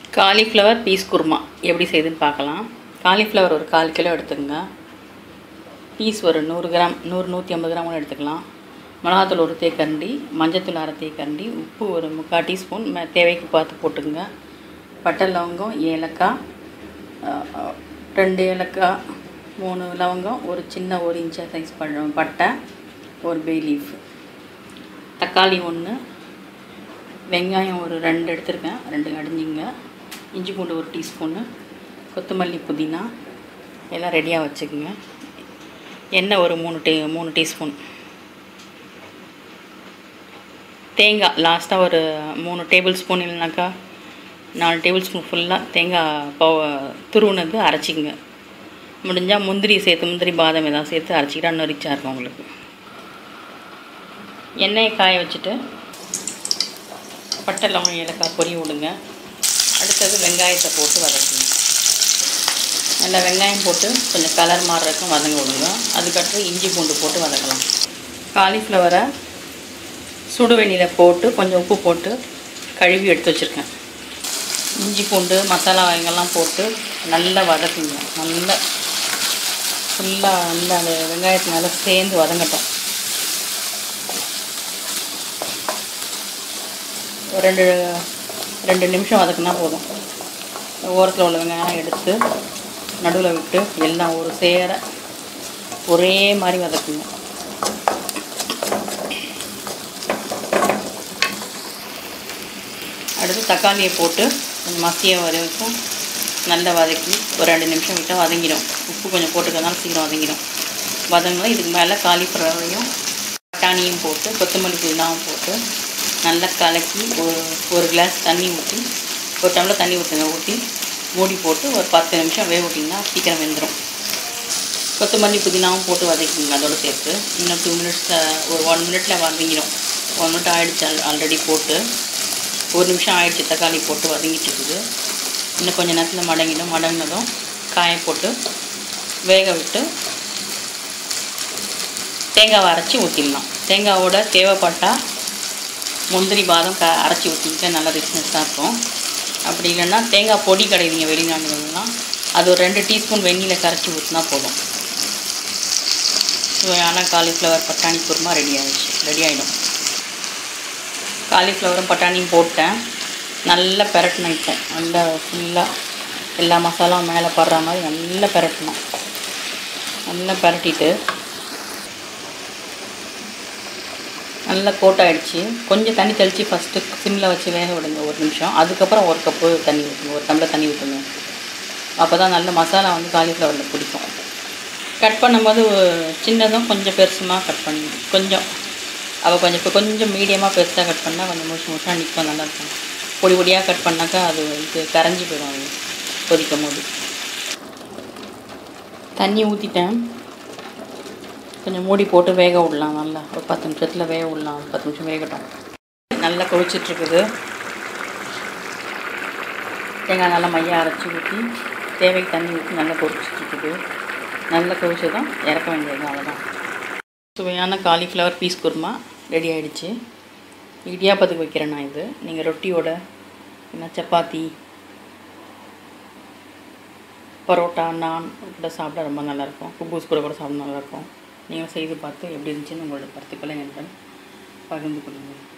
cauliflower piece kurma எப்படி செய்யுதுன்னு பார்க்கலாம் காலிஃப்ளவர் ஒரு கால் கிலோ எடுத்துக்கங்க பீஸ் ஒரு நூறு கிராம் நூறு நூற்றி ஐம்பது கிராம் கூட எடுத்துக்கலாம் மிளகாத்தூள் ஒரு தேக்கரண்டி மஞ்சத்தூள் அரை தேக்கரண்டி உப்பு ஒரு முக்கால் டீஸ்பூன் மே தேவைக்கு பார்த்து போட்டுங்க பட்டை லவங்கம் ஏலக்காய் அஹ், அஹ், ரெண்டு ஏலக்காய் மூணு லவங்கம் ஒரு சின்ன ஒரு இன்ச்சு சைஸ் பழம் பட்டை ஒரு பே லீஃப் தக்காளி ஒன்று வெங்காயம் ஒரு ரெண்டு எடுத்திருக்கேன் ரெண்டு அடிஞ்சிங்க இஞ்சி பூண்டு ஒரு டீஸ்பூனு கொத்தமல்லி புதினா எல்லாம் ரெடியாக வச்சுக்கோங்க எண்ணெய் ஒரு மூணு டீ மூணு டீஸ்பூன் தேங்காய் லாஸ்ட்டாக ஒரு மூணு டேபிள் ஸ்பூன் இல்லைனாக்கா நாலு டேபிள் ஸ்பூன் ஃபுல்லாக தேங்காய் பவ துருவுனது அரைச்சிங்க முடிஞ்சால் முந்திரி சேர்த்து முந்திரி பாதாம் ஏதாவது சேர்த்து அரைச்சிக்கிட்டா இன்னும் ரிச்சாக இருக்கும் உங்களுக்கு எண்ணெயை காய வச்சுட்டு பட்டை லவங்கம் ஏலக்காய் பொரி விடுங்க அடுத்தது வெங்காயத்தை போட்டு வதக்குங்க நல்லா வெங்காயம் போட்டு கொஞ்சம் கலர் மாறுறதுக்கும் வதங்க விடுங்க அதுக்கடுத்து இஞ்சி பூண்டு போட்டு வதக்கலாம் காலிஃப்ளவரை சுடு வெந்நியில் போட்டு கொஞ்சம் உப்பு போட்டு கழுவி எடுத்து வச்சுருக்கேன் இஞ்சி பூண்டு மசாலா வகைகள்லாம் போட்டு நல்லா வதக்குங்க நல்லா ஃபுல்லாக நல்லா அந்த வெங்காயத்து நல்லா சேர்ந்து வதங்கட்டும் ஒரு ரெண்டு ரெண்டு நிமிஷம் வதக்குனா போதும் ஓரத்தில் உள்ள வெங்காயம் எடுத்து நடுவில் விட்டு எல்லாம் ஒரு சேர ஒரே மாதிரி வதக்குங்க அடுத்து தக்காளியை போட்டு கொஞ்சம் மசிய வரைக்கும் நல்லா வதக்கி ஒரு ரெண்டு நிமிஷம் விட்டால் வதங்கிடும் உப்பு கொஞ்சம் போட்டுக்கிறதுனால சீக்கிரம் வதங்கிடும் வதங்கினா இதுக்கு மேலே காலிஃப்ளவரையும் பட்டாணியும் போட்டு கொத்தமல்லி புதினாவும் போட்டு நல்லா கலக்கி ஒரு ஒரு கிளாஸ் தண்ணி ஊற்றி ஒரு டம்ளர் தண்ணி ஊற்றுங்க ஊற்றி மூடி போட்டு ஒரு பத்து நிமிஷம் வேக விட்டிங்கன்னா சீக்கிரம் வெந்துடும் கொத்தமல்லி புதினாவும் போட்டு வதக்கிங்க அதோடு சேர்த்து இன்னும் டூ மினிட்ஸ் ஒரு ஒன் மினிட்டில் வதங்கிடும் ஒன் மினிட் ஆகிடுச்சு ஆல்ரெடி போட்டு ஒரு நிமிஷம் ஆயிடுச்சு தக்காளி போட்டு வதங்கிட்டு இருக்குது இன்னும் கொஞ்சம் நேரத்தில் மடங்கிடும் மடங்கினதும் காயை போட்டு வேக விட்டு தேங்காவை அரைச்சி ஊற்றிடலாம் தேங்காவோட தேவைப்பட்டால் முந்திரி பாதம் க அரைச்சி ஊற்றிக்கிட்டா நல்லா ரிச்னஸ்ஸாக இருக்கும் அப்படி இல்லைன்னா தேங்காய் பொடி கிடைக்குங்க வெளிநாடுகள்லாம் அது ஒரு ரெண்டு டீஸ்பூன் வெந்நியில் கரைச்சி ஊற்றினா போதும் சுவையான காலிஃப்ளவர் பட்டாணி குருமா ரெடி ஆகிடுச்சு ரெடி ஆகிடும் காலிஃப்ளவரும் பட்டாணியும் போட்டேன் நல்லா பெரட்டணும் இப்போ நல்லா ஃபுல்லாக எல்லா மசாலாவும் மேலே படுற மாதிரி நல்லா பெரட்டணும் நல்லா பெரட்டிட்டு நல்லா கோட் ஆகிடுச்சு கொஞ்சம் தண்ணி தெளித்து ஃபஸ்ட்டு சிம்மில் வச்சு வேக விடுங்க ஒரு நிமிஷம் அதுக்கப்புறம் ஒரு கப்பு தண்ணி ஊற்றுங்க ஒரு டம்ளர் தண்ணி ஊற்றுங்க அப்போ தான் நல்ல மசாலா வந்து காலிஃப்ளவரில் பிடிக்கும் கட் பண்ணும்போது சின்னதும் கொஞ்சம் பெருசுமாக கட் பண்ணி கொஞ்சம் அவள் கொஞ்சம் இப்போ கொஞ்சம் மீடியமாக பெருசாக கட் பண்ணால் கொஞ்சம் முழுசு முழுசாக நிற்கும் நல்லாயிருக்கும் பொடி பொடியாக கட் பண்ணாக்கா அது இது கரைஞ்சி போயிடும் அது கொதிக்கும் போது தண்ணி ஊற்றிட்டேன் கொஞ்சம் மூடி போட்டு வேக விடலாம் நல்லா ஒரு பத்து நிமிஷத்தில் வேக விடலாம் ஒரு பத்து நிமிஷம் வேகட்டும் நல்லா கொதிச்சிட்ருக்குது தேங்காய் நல்லா மையம் அரைச்சி ஊற்றி தேவைக்கு தண்ணி ஊற்றி நல்லா கொதிச்சிட்ருக்குது நல்லா கொதிச்சதும் இறக்க வேண்டியது அவ்வளோதான் சுவையான காலிஃப்ளவர் பீஸ் குருமா ரெடி ஆகிடுச்சு இடியாப்பத்துக்கு வைக்கிறேன் நான் இது நீங்கள் ரொட்டியோட என்ன சப்பாத்தி பரோட்டா நான் கூட சாப்பிட ரொம்ப நல்லாயிருக்கும் குப்பூஸ் கூட கூட சாப்பிட நல்லாயிருக்கும் நீங்கள் செய்து பார்த்து எப்படி இருந்துச்சுன்னு உங்களோட கருத்துக்களை என்னுடன் பகிர்ந்து கொள்ளுங்கள்